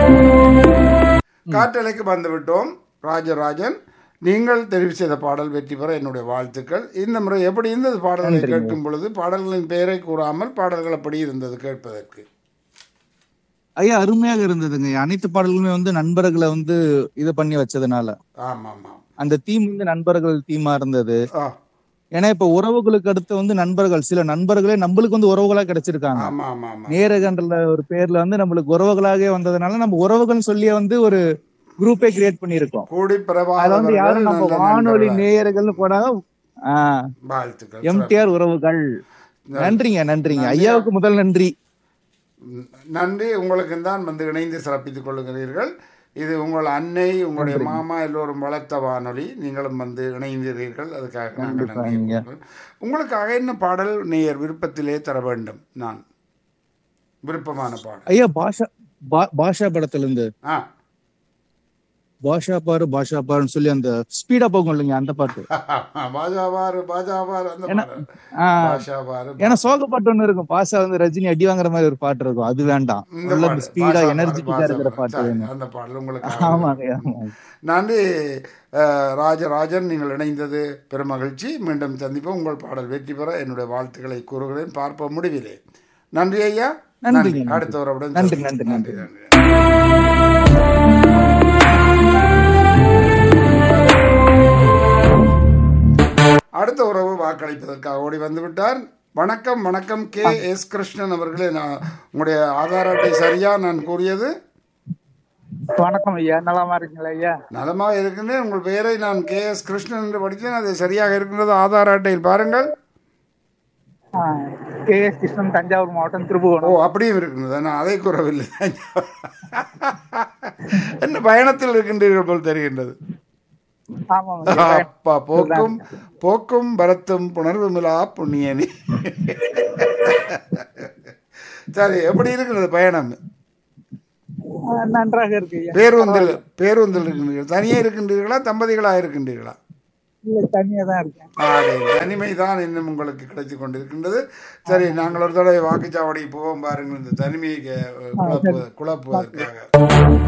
காற்றலைக்கு வந்துவிட்டோம் ராஜராஜன் நீங்கள் தெரிவு செய்த பாடல் வெற்றி பெற என்னுடைய வாழ்த்துக்கள் இந்த முறை எப்படி இருந்தது பாடல்களை கேட்கும் பொழுது பாடல்களின் பெயரை கூறாமல் பாடல்கள் எப்படி இருந்தது கேட்பதற்கு ஐயா அருமையாக இருந்ததுங்க அனைத்து பாடல்களுமே வந்து நண்பர்களை வந்து இது பண்ணி வச்சதுனால ஆமாம் ஆமாம் அந்த தீம் வந்து நண்பர்கள் தீமா இருந்தது ஆ ஏன்னா இப்ப உறவுகளுக்கு அடுத்து வந்து நண்பர்கள் சில நண்பர்களே நம்மளுக்கு வந்து உறவுகளா கிடைச்சிருக்காங்க ஆமாம் ஆமாம் ஆமாம் நேரகன்ற ஒரு பேர்ல வந்து நம்மளுக்கு உறவுகளாகவே வந்ததுனால நம்ம உறவுகள் சொல்லியே வந்து ஒரு குரூப்பே கிரியேட் பண்ணியிருக்கோம் கூடி அதுல வந்து யாரும் நம்ம பிரபாகரன் வானொலி நேயர்கள்னு போடாம ஆஹ் வாழ்த்துக்கள் எம்டிஆர் உறவுகள் நன்றிங்க நன்றிங்க ஐயாவுக்கு முதல் நன்றி ம், நன்றி உங்களுக்கு தான் வந்து இணைந்து சிறப்பித்துக் கொள்ளுகிறீர்கள் இது உங்கள் அன்னை உங்களுடைய மாமா எல்லோரும் வளர்த்த வானொலி நீங்களும் வந்து இணைந்தீர்கள் அதுக்காக நாங்கள் நன்றி கண்டிப்பாங்க. கூறுகிறோம். உங்களுக்காக என்ன பாடல் நேயர் விருப்பத்திலே தர வேண்டும் நான் விருப்பமான பாடல் ஐயா பாஷா பா- பாஷா படத்துல இருந்து ஆ பாஷா பாரு பாஷா பாருன்னு சொல்லி அந்த ஸ்பீடா போகும் இல்லைங்க அந்த பாட்டு பாஜாவாரு பாஜாவாரு அந்த பாடல் ஆஹ் பாஷாவாரு ஏன்னா சோக பாட்டு ஒண்ணு இருக்கும் பாஷா வந்து ரஜினி அடி வாங்குற மாதிரி ஒரு பாட்டு இருக்கும் அது வேண்டாம் இந்த நல்ல பாடல், ஸ்பீடா பாஷாவாரு, எனர்ஜெட்டிக்கா இருக்கிற பாஷாவாரு. பாட்டு சரி, வேணும் அந்த பாடல் உங்களுக்கு ஆமாங்க ஆமாங்க நன்றி அஹ், ராஜராஜன் நீங்கள் இணைந்தது பெருமகிழ்ச்சி மீண்டும் சந்திப்போம் உங்கள் பாடல் வெற்றி பெற என்னுடைய வாழ்த்துக்களை கூறுகிறேன் பார்ப்போம் முடிவிலே நன்றி ஐயா நன்றிங்க, நன்றி. அடுத்த உறவுடன் நன்றி, சந்திப்போம். நன்றி, நன்றி நன்றி அடுத்த உறவு வாக்களிப்பதற்காக ஓடி வந்து விட்டார் வணக்கம் வணக்கம் கே எஸ் கிருஷ்ணன் அவர்களே நான் உங்களுடைய ஆதார் அட்டை சரியா நான் கூறியது வணக்கம் ஐயா நலமா இருக்கீங்களா ஐயா நலமாக இருக்கின்றேன் உங்கள் பெயரை நான் கே எஸ் கிருஷ்ணன் என்று படித்தேன் அது சரியாக இருக்கின்றது ஆதார் அட்டையில் பாருங்கள் கே எஸ் கிருஷ்ணன் தஞ்சாவூர் மாவட்டம் ஓ திருப்புவனம் அப்படியும் இருக்கின்றது நான் அதை கூறவில்லை என்ன பயணத்தில் இருக்கின்றீர்கள் போல் தெரிகின்றது ஆமாம் ஐயா. அப்பா போக்கும் போக்கும் பரத்தும் புணர்வுமிலா புண்ணியனி சரி எப்படி இருக்கிறது பயணம் ஆ, நன்றாக இருக்கு ஐயா பேருந்தில் பேருந்தில் இருக்கின்றீர்கள் தனியே இருக்கின்றீர்களா தம்பதிகளாக இருக்கின்றீர்களா இல்ல தனியா தான் இருக்கேன் ஆடே தனிமை தான் இன்னும் உங்களுக்கு கிடைத்து கொண்டிருக்கின்றது சரி நாங்கள் ஒரு தடவை வாக்குச்சாவடி போவோம் பாருங்கள் இந்த தனிமையை கே- குழப்பு குழப்புவதற்காக